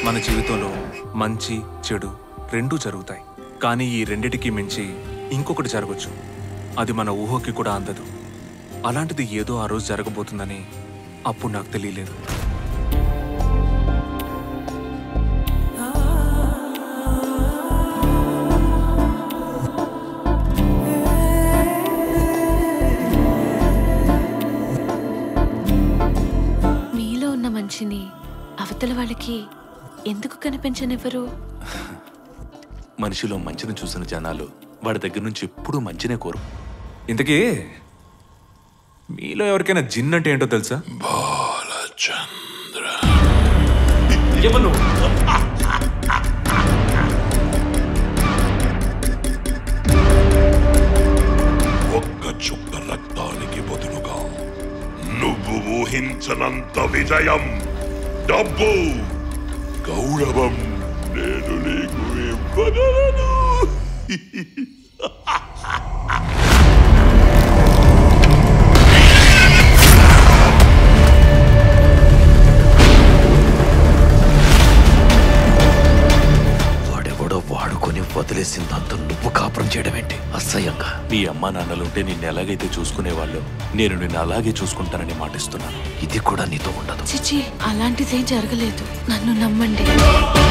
మన జీవితంలో మంచి చెడు రెండూ జరుగుతాయి కానీ ఈ రెండిటికి మించి ఇంకొకటి జరగచ్చు అది మన ఊహకి కూడా అందదు అలాంటిది ఏదో ఆ రోజు జరగబోతుందని అప్పుడు నాకు తెలియలేదు మీలో ఉన్న మంచిని అవతల వాళ్ళకి ఎందుకు కనిపించనివ్వరు మనిషిలో మంచిని చూసిన జనాలు వాడి దగ్గర నుంచి ఎప్పుడూ మంచినే కోరు ఇంతకీ మీలో ఎవరికైనా జిన్ అంటే ఏంటో తెలుసా ఎవరు నువ్వు? ఒక్క చుక్క రక్తానికి బదులుగా నువ్వు ఊహించనంత విజయం డబ్బు గౌరవం నేను నీకు ఇవ్వగలను వాడెవడో వాడుకొని వదిలేసిన దాంతో నువ్వు కాపురం చేయడం ఏంటి అసహ్యంగా నీ అమ్మా నాన్నలుంటే నిన్ను ఎలాగైతే చూసుకునేవాళ్ళు నేను నిన్ను అలాగే చూసుకుంటానని మాటిస్తున్నాను ఇది కూడా నీతో ఉండదు చిచి అలాంటిదేం జరగలేదు నన్ను నమ్మండి